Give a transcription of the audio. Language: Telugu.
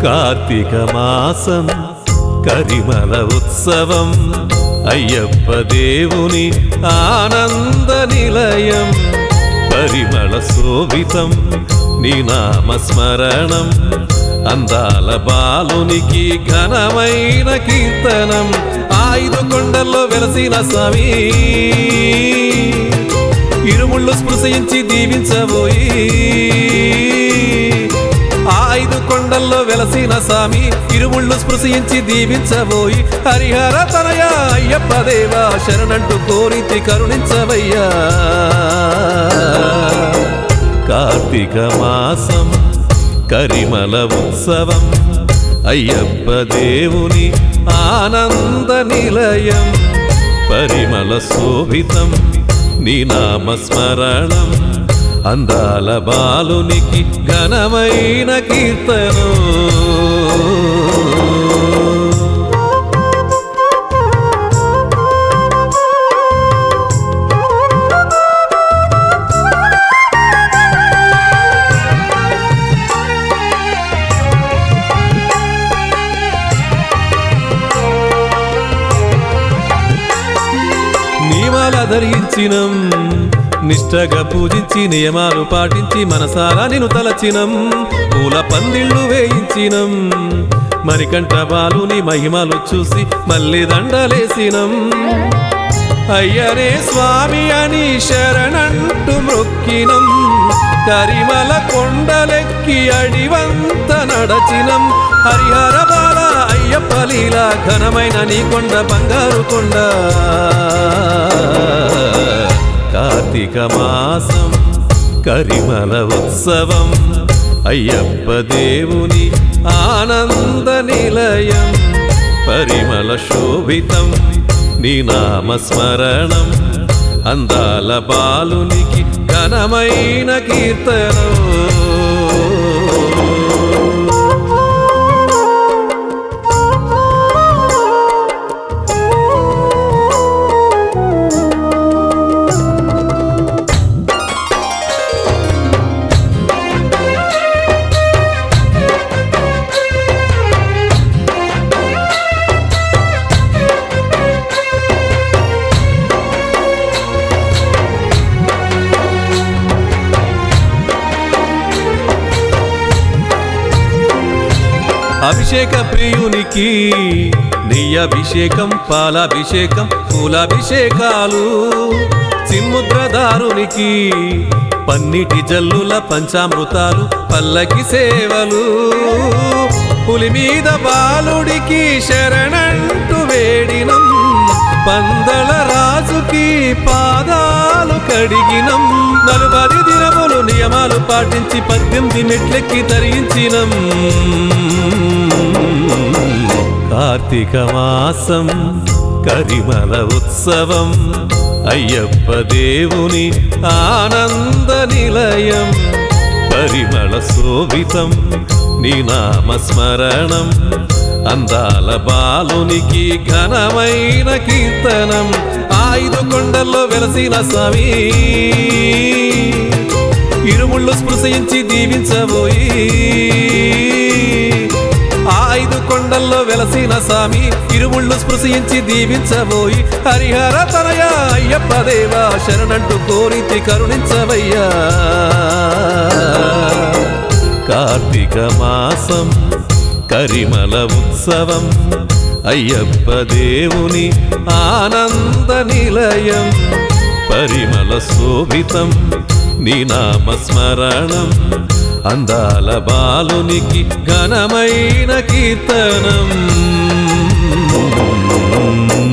కార్తీక మాసం కరిమల ఉత్సవం అయ్యప్ప దేవుని ఆనంద నిలయం పరిమళ శోభితం నీ నామ స్మరణం అందాల బాలునికి ఘనమైన కీర్తనం ఐదు కొండల్లో వెలసిన స్వామి ఇరుముళ్ళు స్పృశించి దీవించబోయి ఆ ఐదు కొండల్లో వెలసిన స్వామి ఇరుముళ్ళు స్పృశించి దీవించబోయి హరిహర తనయ అయ్యప్ప దేవా శరణంటూ కోరితి కరుణించవయ్యా కార్తీక మాసం కరిమల ఉత్సవం అయ్యప్ప దేవుని ఆనంద నిలయం పరిమళ శోభితం నీ నామ స్మరణం అందాల బాలునికి ఘనమైన కీర్తనం నియమాల ధరించినం నిష్టగా పూజించి నియమాలు పాటించి మనసారా నిన్ను తలచినం పూల పందిళ్ళు వేయించినం మణికంఠ బాలుని మహిమలు చూసి మళ్ళీ దండలేసినం అయ్యనే స్వామి అని శరణంటూ మొక్కినం కరిమల కొండలెక్కి అడివంత నడచినం హరిహర బాల అయ్యప్ప లీల ఘనమైన నీ కొండ బంగారు కొండ కార్తీక మాసం కరిమల ఉత్సవం అయ్యప్ప దేవుని ఆనంద నిలయం పరిమళ శోభితం నీ నామ స్మరణం అందాల బాలునికి ఘనమైన కీర్తనం అభిషేక ప్రియునికి నెయ్యి అభిషేకం పాలాభిషేకం పూలాభిషేకాలు చిన్ముద్రదారునికి పన్నిటి జల్లుల పంచామృతాలు పల్లకి సేవలు పులి మీద బాలుడికి శరణంటూ వేడినం పందల రాజుకి పాదాలు కడిగినం నలుబది దినములు నియమాలు పాటించి పద్దెనిమిది మెట్లెక్కి తరించినం కార్తీక మాసం కరిమల ఉత్సవం అయ్యప్ప దేవుని ఆనంద నిలయం పరిమళ శోభితం నీ నామ స్మరణం అందాల బాలునికి ఘనమైన కీర్తనం ఐదు కొండల్లో వెలసిన స్వామి ఇరుముళ్ళు స్పృశించి దీవించబోయి ఆ ఐదు కొండల్లో వెలసిన స్వామి ఇరుముళ్ళు స్పృశించి దీవించబోయి హరిహర తనయ అయ్యప్ప దేవా శరణంటూ కోరితి కరుణించవయ్యా కార్తీక మాసం కరిమల ఉత్సవం అయ్యప్ప దేవుని ఆనంద నిలయం పరిమళ శోభితం నీ నామ స్మరణం అందాల బాలునికి ఘనమైన కీర్తనం